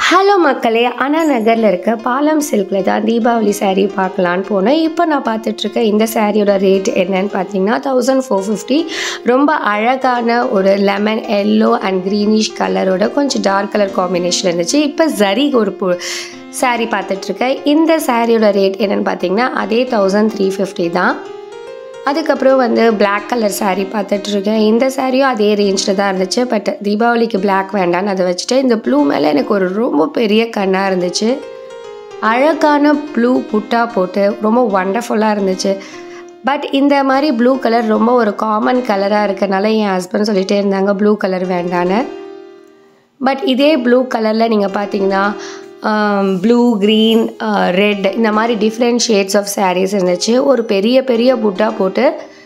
hello மக்களே அண்ணா நகரில் இருக்க பாலம் சில்கில் தான் தீபாவளி saree பார்க்கலான்னு போனேன் இப்போ நான் பார்த்துட்ருக்க இந்த சாரியோட ரேட் என்னன்னு பார்த்தீங்கன்னா தௌசண்ட் ஃபோர் ஃபிஃப்டி ரொம்ப அழகான ஒரு லெமன் எல்லோ அண்ட் க்ரீனிஷ் கலரோட கொஞ்சம் டார்க் கலர் காம்பினேஷன் இருந்துச்சு இப்போ ஜரி ஒரு பு saree பார்த்துட்ருக்கேன் இந்த சாரியோட ரேட் என்னன்னு பார்த்தீங்கன்னா அதே தௌசண்ட் த்ரீ ஃபிஃப்டி தான் அதுக்கப்புறம் வந்து Black கலர் saree பார்த்துட்ருக்கேன் இந்த சாரியும் அதே ரேஞ்சில் தான் இருந்துச்சு பட் தீபாவளிக்கு Black வேண்டான்னு அதை வச்சுட்டு இந்த ப்ளூ மேலே எனக்கு ஒரு ரொம்ப பெரிய கண்ணாக இருந்துச்சு அழகான ப்ளூ புட்டா போட்டு ரொம்ப ஒண்டர்ஃபுல்லாக இருந்துச்சு பட் இந்த மாதிரி ப்ளூ கலர் ரொம்ப ஒரு காமன் கலராக இருக்கனால என் ஹஸ்பண்ட் சொல்லிகிட்டே இருந்தாங்க ப்ளூ கலர் வேண்டான்னு பட் இதே ப்ளூ கலரில் நீங்கள் பார்த்தீங்கன்னா ப்ளூ க்ரீன் ரெட் இந்த மாதிரி டிஃப்ரெண்ட் ஷேட்ஸ் ஆஃப் sarees இருந்துச்சு ஒரு பெரிய பெரிய புட்டா போட்டு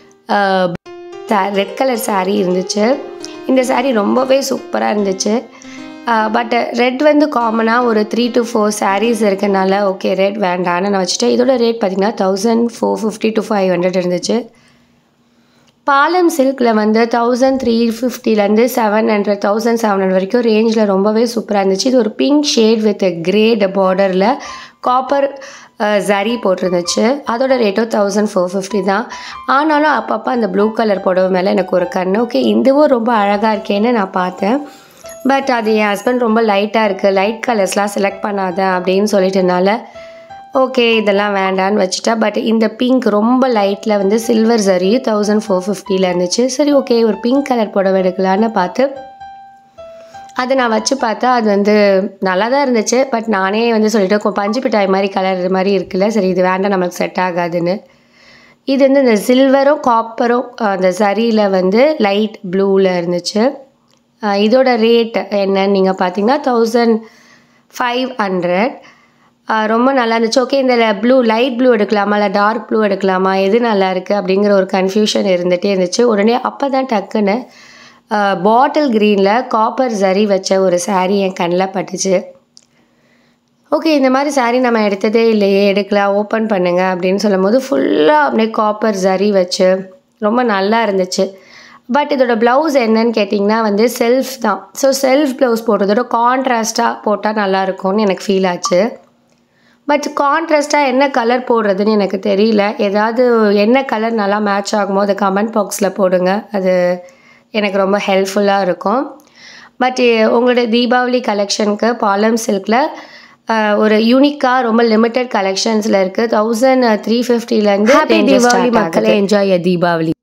ரெட் கலர் saree இருந்துச்சு இந்த saree ரொம்பவே சூப்பராக இருந்துச்சு பட் ரெட் வந்து காமனாக ஒரு த்ரீ டு ஃபோர் sarees இருக்கனால ஓகே ரெட் வேண்டான்னு நான் வச்சுட்டேன் இதோட ரேட் பார்த்தீங்கன்னா thousand four fifty to five hundred இருந்துச்சு பாலம் சில்கில் வந்து தௌசண்ட் த்ரீ ஃபிஃப்டிலேருந்து seven hundred thousand seven hundred வரைக்கும் ரேஞ்சில் ரொம்பவே சூப்பராக இருந்துச்சு இது ஒரு பிங்க் ஷேட் வித் கிரேட் பார்டரில் காப்பர் ஜரி போட்டிருந்துச்சு அதோட ரேட்டும் தௌசண்ட் ஃபோர் ஃபிஃப்டி தான் ஆனாலும் அப்பப்போ அந்த ப்ளூ கலர் புடவை மேலே எனக்கு ஒரு கண்ணு ஓகே இதுவும் ரொம்ப அழகாக இருக்கேன்னு நான் பார்த்தேன் பட் அது என் ஹஸ்பண்ட் ரொம்ப லைட்டாக இருக்குது லைட் கலர்ஸ்லாம் செலக்ட் பண்ணாத அப்படின்னு சொல்லிட்டனால ஓகே இதெல்லாம் வேண்டான்னு வச்சுட்டா பட் இந்த பிங்க் ரொம்ப லைட்டில் வந்து சில்வர் சரி தௌசண்ட் ஃபோர் ஃபிஃப்டியில் இருந்துச்சு சரி ஓகே ஒரு பிங்க் கலர் புடவை எடுக்கலான்னு பார்த்து அதை நான் வச்சு பார்த்தா அது வந்து நல்லா தான் இருந்துச்சு பட் நானே வந்து சொல்லிட்டேன் கொ- பஞ்சு மிட்டாய் மாதிரி கலர் மாதிரி இருக்குல்ல சரி இது வேண்டாம் நம்மளுக்கு செட் ஆகாதுன்னு இது வந்து இந்த சில்வரும் காப்பரும் அந்த சரியில் வந்து லைட் ப்ளூவில் இருந்துச்சு அஹ் இதோட ரேட் என்னன்னு நீங்கள் பார்த்தீங்கன்னா தௌசண்ட் ஃபைவ் ஹண்ட்ரட் ரொம்ப நல்லா இருந்துச்சு ஓகே இந்த ப்ளூ லைட் ப்ளூ எடுக்கலாமா இல்லை டார்க் ப்ளூ எடுக்கலாமா எது நல்லா இருக்குது அப்படிங்கிற ஒரு கன்ஃபியூஷன் இருந்துகிட்டே இருந்துச்சு உடனே அப்போ தான் டக்குன்னு பாட்டில் க்ரீனில் காப்பர் ஜரி வச்ச ஒரு saree என் கண்ணில் பட்டுச்சு ஓகே இந்த மாதிரி saree நம்ம எடுத்ததே இல்லையே எடுக்கலாம் ஓப்பன் பண்ணுங்க அப்படின்னு சொல்லும்போது ஃபுல்லாக அப்படியே காப்பர் ஜரி வச்சு ரொம்ப நல்லா இருந்துச்சு பட் இதோட ப்ளவுஸ் என்னன்னு கேட்டிங்கன்னா வந்து செல்ஃப் தான் ஸோ செல்ஃப் ப்ளவுஸ் போடுறதோட கான்ட்ராஸ்ட்டாக போட்டால் நல்லா இருக்கும்னு எனக்கு ஃபீல் ஆச்சு பட் கான்ட்ராஸ்ட்டாக என்ன கலர் போடுறதுன்னு எனக்கு தெரியல ஏதாவது என்ன கலர் நல்லா மேட்ச் ஆகுமோ அதை கமெண்ட் பாக்ஸில் போடுங்க அது எனக்கு ரொம்ப ஹெல்ப்ஃபுல்லாக இருக்கும் பட் உங்களோட தீபாவளி கலெக்ஷனுக்கு பாலம் சில்கில் ஒரு யூனிக்காக ரொம்ப லிமிட்டட் கலெக்ஷன்ஸில் இருக்குது தௌசண்ட் த்ரீ ஃபிஃப்டிலேருந்து ஹாப்பி தீபாவளி மக்களே என்ஜாய் தீபாவளி